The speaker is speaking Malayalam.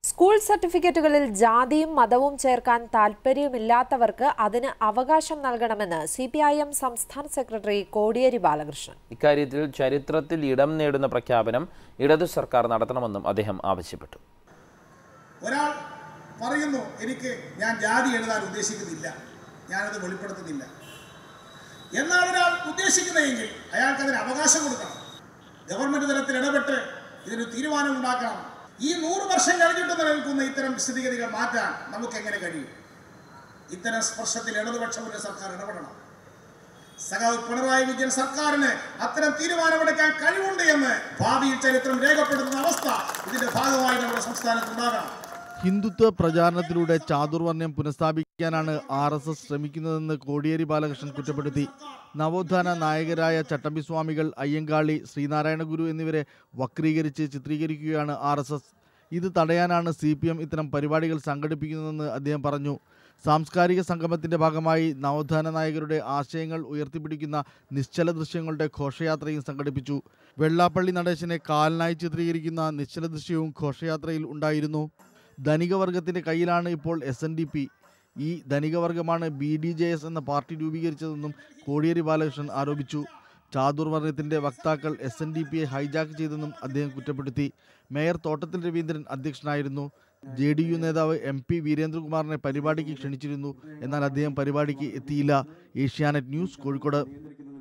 സ്കൂൾ സർട്ടിഫിക്കറ്റുകളിൽ ജാതിയും മതവും ചേർക്കാൻ താൽപ്പര്യമില്ലാത്തവർക്ക് അതിന് അവകാശം നൽകണമെന്ന് സി പി ഐ എം സംസ്ഥാന സെക്രട്ടറി കോടിയേരി ബാലകൃഷ്ണൻ ഇക്കാര്യത്തിൽ ചരിത്രത്തിൽ ഇടം നേടുന്ന പ്രഖ്യാപനം ഇടതു സർക്കാർ നടത്തണമെന്നും അദ്ദേഹം ആവശ്യപ്പെട്ടു ഒരാൾ പറയുന്നു എനിക്ക് ഞാൻ ജാതി എഴുതാൻ ഉദ്ദേശിക്കുന്നില്ല ഞാനത് വെളിപ്പെടുത്തുന്നില്ല എന്നാണ് ഒരാൾ ഉദ്ദേശിക്കുന്നതെങ്കിൽ അയാൾക്ക് അതിന് അവകാശം കൊടുക്കണം ഗവൺമെന്റ് തലത്തിൽ ഇടപെട്ട് ഇതിന് തീരുമാനം ഉണ്ടാക്കണം ഈ നൂറ് വർഷം കഴിഞ്ഞിട്ട് നിലനിൽക്കുന്ന ഇത്തരം സ്ഥിതിഗതികൾ മാറ്റാൻ നമുക്ക് എങ്ങനെ കഴിയും ഇത്തരം സ്പർശത്തിൽ ഇടതുപക്ഷത്തിന്റെ സർക്കാർ ഇടപെടണം സഖാവ് പിണറായി വിജയൻ സർക്കാരിന് അത്തരം തീരുമാനമെടുക്കാൻ കഴിവുണ്ട് എന്ന് ഭാവിയിൽ ചരിത്രം രേഖപ്പെടുത്തുന്ന അവസ്ഥ ഇതിന്റെ ഭാഗമായി നമ്മുടെ സംസ്ഥാനത്ത് ഉണ്ടാകണം ഹിന്ദുത്വ പ്രചാരണത്തിലൂടെ ചാതുർവർണ്ണ്യം പുനഃസ്ഥാപിക്കാനാണ് ആർ എസ് എസ് ശ്രമിക്കുന്നതെന്ന് കോടിയേരി ബാലകൃഷ്ണൻ കുറ്റപ്പെടുത്തി നവോത്ഥാന നായകരായ ചട്ടമ്പിസ്വാമികൾ അയ്യങ്കാളി ശ്രീനാരായണ ഗുരു എന്നിവരെ വക്രീകരിച്ച് ചിത്രീകരിക്കുകയാണ് ആർ എസ് എസ് ഇത് തടയാനാണ് സി പി എം ഇത്തരം പരിപാടികൾ സംഘടിപ്പിക്കുന്നതെന്ന് അദ്ദേഹം പറഞ്ഞു സാംസ്കാരിക സംഗമത്തിന്റെ ഭാഗമായി നവോത്ഥാന നായകരുടെ ആശയങ്ങൾ ഉയർത്തിപ്പിടിക്കുന്ന നിശ്ചല ദൃശ്യങ്ങളുടെ ഘോഷയാത്രയും സംഘടിപ്പിച്ചു വെള്ളാപ്പള്ളി നടേശനെ കാലനായി ചിത്രീകരിക്കുന്ന നിശ്ചല ദൃശ്യവും ഘോഷയാത്രയിൽ ഉണ്ടായിരുന്നു ധനികവർഗത്തിന്റെ കയ്യിലാണ് ഇപ്പോൾ എസ് എൻ ഡി പി ഈ ധനികവർഗമാണ് ബി ഡി ജെ എസ് എന്ന പാർട്ടി രൂപീകരിച്ചതെന്നും കോടിയേരി ബാലകൃഷ്ണൻ ആരോപിച്ചു ചാതുർവർണ്ണയത്തിന്റെ വക്താക്കൾ എസ് എൻ ഡി പിയെ ഹൈജാക്ക് ചെയ്തെന്നും അദ്ദേഹം കുറ്റപ്പെടുത്തി മേയർ തോട്ടത്തിൽ രവീന്ദ്രൻ അധ്യക്ഷനായിരുന്നു ജെ ഡി യു നേതാവ് എം പി വീരേന്ദ്രകുമാറിനെ പരിപാടിക്ക് ക്ഷണിച്ചിരുന്നു എന്നാൽ അദ്ദേഹം പരിപാടിക്ക് എത്തിയില്ല ഏഷ്യാനെറ്റ് ന്യൂസ് കോഴിക്കോട്